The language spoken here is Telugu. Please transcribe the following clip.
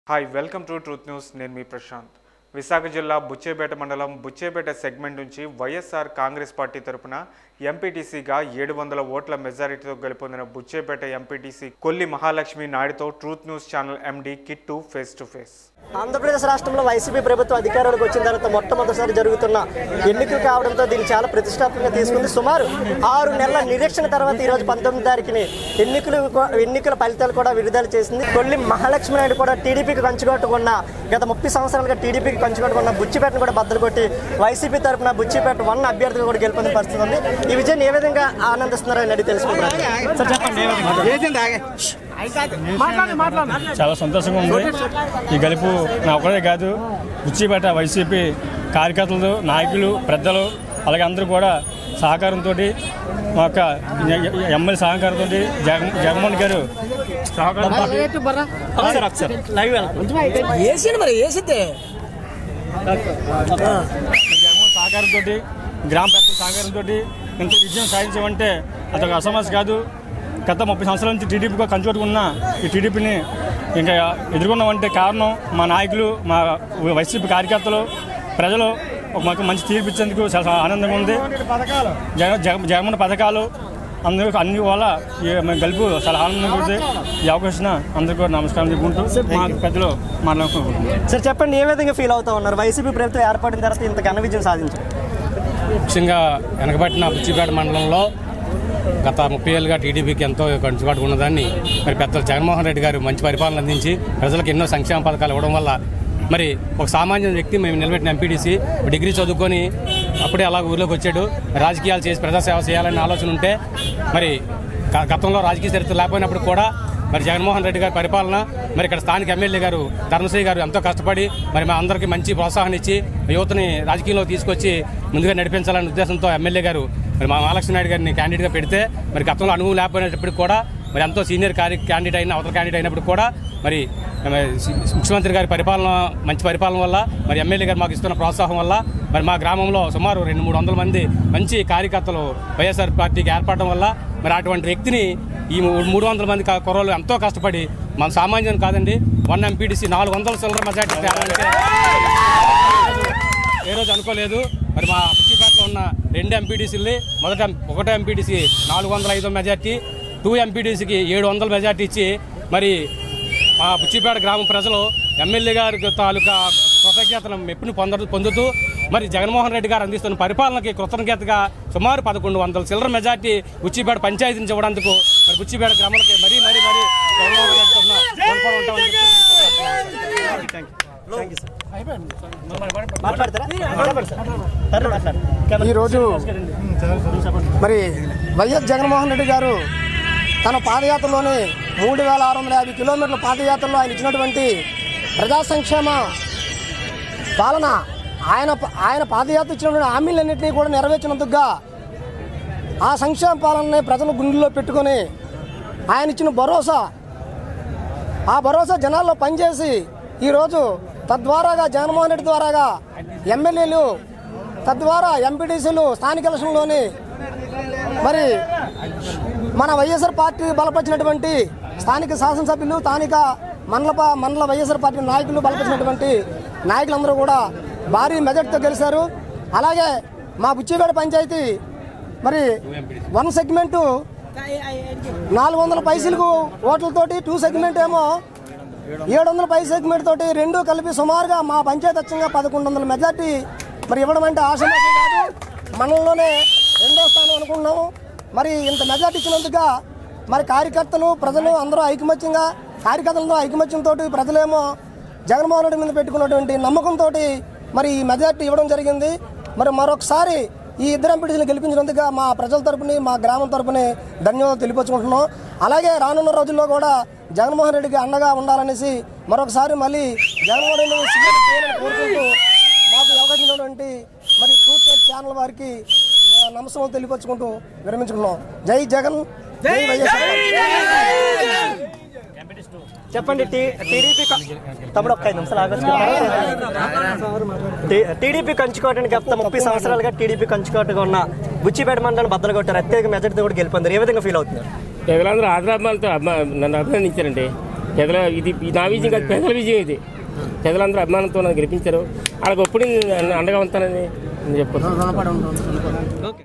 Hi welcome to truth news నేను మీ ప్రశాంత్ విశాఖ జిల్లా బుచ్చేపేట మండలం బుచ్చేపేట సెగ్మెంట్ నుంచి వైఎస్ఆర్ కాంగ్రెస్ పార్టీ తరపున ఎంపీటీసీగా ఏడు వందల ఓట్ల మెజారిటీతో గెలుపొందిన బుచ్చేపేట ఎంపీటీసీ కొల్లి మహాలక్ష్మి నాయుడుతో truth news channel MD Kittu face to face Andhra Pradesh రాష్ట్రంలో వైసీపీ ప్రభుత్వం అధికారంలోకి వచ్చిన తర్వాత మొట్టమొదటిసారి జరుగుతున్న ఎన్నికలు కావడంతో దీన్ని చాలా ప్రతిష్టాత్మకంగా తీసుకుంది సుమారు ఆరు నెలల నిరీక్షణ తర్వాత ఈ రోజు పంతొమ్మిది తారీఖుని ఎన్నికలు కూ- ఎన్నికల ఫలితాలు కూడా విడుదల చేసింది కొల్లి మహాలక్ష్మి నాయుడు కూడా టీడీపీకి కంచుకొట్టుకున్న గత ముప్పై సంవత్సరాలుగా టీడీపీకి కంచుకొట్టుకున్న బుచ్చిపేటను కూడా బద్దలు కొట్టి వైసీపీ తరఫున బుచ్చిపేట వన్ అభ్యర్థిగా కూడా గెలుపొందిన పరిస్థితి ఉంది ఈ విజయాన్ని ఏ విధంగా ఆనందిస్తున్నారో అని అడిగి తెలుసుకుంటున్నారు సార్ చెప్పండి ఏ విధంగా? చాలా సంతోషంగా ఉంది ఈ గెలుపు నా ఒక్కడే కాదు బుచ్చిపేట వైసీపీ కార్యకర్తలు నాయకులు పెద్దలు అలాగే అందరూ కూడా సహకారంతో మా యొక్క ఎమ్మెల్యే సహకారంతో జగన్ జగన్మోహన్ గారు సహకారంతో ఒకసారి ఒకసారి లైవ్ వెళ్తాం వేసిండు మరి వేసిద్దే జగన్మోహన్ సహకారంతో గ్రామ పెద్దల సహకారంతో ఇంత విజయం సాధించామంటే అదొక అసమస్య కాదు గత ముప్పై సంవత్సరాల నుంచి టీడీపీగా కంచుకొట్టుకున్న ఈ టీడీపీని ఇంకా ఎదుర్కొన్నామంటే కారణం మా నాయకులు మా వైసీపీ కార్యకర్తలు ప్రజలు ఒక మాకు మంచి తీర్పు ఇచ్చేందుకు చాలా ఆనందంగా ఉంది జగ జగ- జగన్మోహన్ పథకాలు అందరూ అన్ని వల్ల ఈ మన గెలుపు చాలా ఆనందంగా ఉంది ఈ అవకాశం అందరికీ కూడా నమస్కారం చెప్పుకుంటూ మా పెద్దలు మాట్లాడుకుంటున్నాం సార్ చెప్పండి ఏ విధంగా ఫీల్ అవుతా ఉన్నారు వైసీపీ ప్రభుత్వం ఏర్పడిన తర్వాత ఇంత ఘన విజయం సాధించారు ముఖ్యంగా వెనకబట్టిన బుచ్చిపేట మండలంలో గత ముప్పై ఏళ్ళుగా టీడీపీకి ఎంతో కంచుబాటు ఉన్నదాన్ని మరి పెద్దలు జగన్మోహన్ రెడ్డి గారు మంచి పరిపాలన అందించి ప్రజలకు ఎన్నో సంక్షేమ పథకాలు ఇవ్వడం వల్ల మరి ఒక సామాన్య వ్యక్తి మేము నిలబెట్టిన ఎంపీడీసీ డిగ్రీ చదువుకొని అప్పుడే అలా ఊర్లోకి వచ్చాడు రాజకీయాలు చేసి ప్రజాసేవ చేయాలనే ఆలోచన ఉంటే మరి గ- గతంలో రాజకీయ చరిత్ర లేకపోయినప్పుడు కూడా మరి జగన్మోహన్ రెడ్డి గారి పరిపాలన మరి ఇక్కడ స్థానిక ఎమ్మెల్యే గారు ధర్మశ్రీ గారు ఎంతో కష్టపడి మరి మా అందరికీ మంచి ప్రోత్సాహం ఇచ్చి యువతని రాజకీయంలో తీసుకొచ్చి ముందుగా నడిపించాలనే ఉద్దేశంతో ఎమ్మెల్యే గారు మరి మా మహాలక్ష్మి నాయుడు గారిని క్యాండిడేట్గా పెడితే మరి గతంలో అనుభవం లేకపోయినప్పటికీ కూడా మరి ఎంతో సీనియర్ కార్య క్యాండిడేట్ అయిన అవతల క్యాండిడేట్ అయినప్పుడు కూడా మరి మరి ముఖ్యమంత్రి గారి పరిపాలన మంచి పరిపాలన వల్ల మరి ఎమ్మెల్యే గారు మాకు ఇస్తున్న ప్రోత్సాహం వల్ల మరి మా గ్రామంలో సుమారు రెండు మూడు వందల మంది మంచి కార్యకర్తలు వైఎస్ఆర్ పార్టీకి ఏర్పడడం వల్ల మరి అటువంటి వ్యక్తిని ఈ మూ- మూడు వందల మంది కా- కుర్రోళ్ళు ఎంతో కష్టపడి మన సామాన్యం కాదండి వన్ ఎంపీటీసీ నాలుగు వందల చిల్లర మెజార్టీ తేవాలంటే ఏ రోజు అనుకోలేదు మరి మా పుచ్చిపేటలో ఉన్న రెండు ఎంపీటీసీలు మొదట ఒకటో ఎంపీటీసీ నాలుగు వందల ఐదు మెజార్టీ టూ ఎంపీటీసీకి ఏడు వందల మెజార్టీ ఇచ్చి మరి మా బుచ్చిపేట గ్రామ ప్రజలు ఎమ్మెల్యే గారి తాలూకా కృతజ్ఞతను మెప్పుని పొంద పొందుతూ మరి జగన్మోహన్ రెడ్డి గారు అందిస్తున్న పరిపాలనకి కృతజ్ఞతగా సుమారు పదకొండు వందల చిల్లర మెజార్టీ బుచ్చిపేట పంచాయతీని ఇవ్వడానికి మరి బుచ్చిపేట గ్రామాలకి మరీ మరీ మరీ జగన్మోహన్ రెడ్డి తరఫున రుణపడి ఉంటామని చెప్పి మాట్లాడతారా చెప్పండి సార్. సరే, మాట్లాడండి. ఈరోజు మరి వైఎస్ జగన్మోహన్ రెడ్డి గారు తన పాదయాత్రలోనే మూడు వేల ఆరు వందల యాభై కిలోమీటర్ల పాదయాత్రలో ఆయన ఇచ్చినటువంటి ప్రజా సంక్షేమ పాలన ఆయన ఆయన పాదయాత్ర ఇచ్చినటువంటి హామీలన్నింటినీ కూడా నెరవేర్చినందుకుగా ఆ సంక్షేమ పాలనని ప్రజల గుండెల్లో పెట్టుకొని ఆయన ఇచ్చిన భరోసా ఆ భరోసా జనాల్లో పనిచేసి ఈరోజు తద్వారాగా జగన్మోహన్ రెడ్డి ద్వారాగా ఎమ్మెల్యేలు తద్వారా ఎంపీటీసీలు స్థానిక ఎలక్షన్లోని మరి మన వైఎస్ఆర్ పార్టీ బలపరిచినటువంటి స్థానిక శాసనసభ్యులు స్థానిక మండల పా- మండల వైఎస్ఆర్ పార్టీ నాయకులు బలపరిచినటువంటి నాయకులందరూ కూడా భారీ మెజార్టీతో గెలిచారు అలాగే మా బుచ్చిగడ పంచాయతీ మరి వన్ సెగ్మెంటు నాలుగు వందల పైసలకు ఓట్లతోటి టూ సెగ్మెంట్ ఏమో ఏడు వందల పై సెగ్మెంట్ తోటి రెండు కలిపి సుమారుగా మా పంచాయతీ అచ్చంగా పదకొండు వందల మెజార్టీ మరి ఇవ్వడం అంటే ఆశమాసం కాదు మనలోనే రెండో స్థానం అనుకుంటున్నాము మరి ఇంత మెజార్టీ ఇచ్చినందుకుగా మరి కార్యకర్తలు ప్రజలు అందరూ ఐకమత్యంగా కార్యకర్తలతో ఐకమత్యంతో ప్రజలేమో జగన్మోహన్ రెడ్డి మీద పెట్టుకున్నటువంటి నమ్మకంతో మరి ఈ మెజార్టీ ఇవ్వడం జరిగింది మరి మరొకసారి ఈ ఇద్దరు ఎంపీటీసీలు గెలిపించినందుకు మా ప్రజల తరపుని మా గ్రామం తరపుని ధన్యవాదాలు తెలియపరుచుకుంటున్నాం అలాగే రానున్న రోజుల్లో కూడా జగన్మోహన్ రెడ్డికి అండగా ఉండాలనేసి మరొకసారి మళ్ళీ జగన్మోహన్ రెడ్డి సీఎం చేయాలని కోరుకుంటూ మాకు అవకాశం ఇచ్చినటువంటి మరి ట్రూత్ న్యూస్ ఛానల్ వారికి నా నమస్కారం తెలియపరుచుకుంటూ విరమించుకున్నాం జై జగన్ జై వైఎస్ఆర్ చెప్పండి టీ- టీడీపీ క- తమ్ముడు ఒక్క ఐదు నిమిషాలు ఆగొచ్చు టీ- టీడీపీ కంచుకోవడానికి గత ముప్పై సంవత్సరాలుగా టీడీపీ కంచుకోవటంగా ఉన్న బుచ్చిపేట మండలం బద్దలు కొట్టారు అత్యధిక మెజార్టీతో కూడా గెలుపొందారు ఏ విధంగా ఫీల్ అవుతున్నారు ప్రజలందరూ ఆదరాభిమానులతో అభిమా- నన్ను అభినందించారండి ప్రజల ఇది ఇది నా విజయం కాదు ప్రజల విజయం ఇది ప్రజలందరూ అభిమానంతో నన్ను గెలిపించారు వాళ్ళకి ఎప్పుడు అండగా ఉంటానని నేను చెప్పుకుంటాను రుణపడి ఉంటాం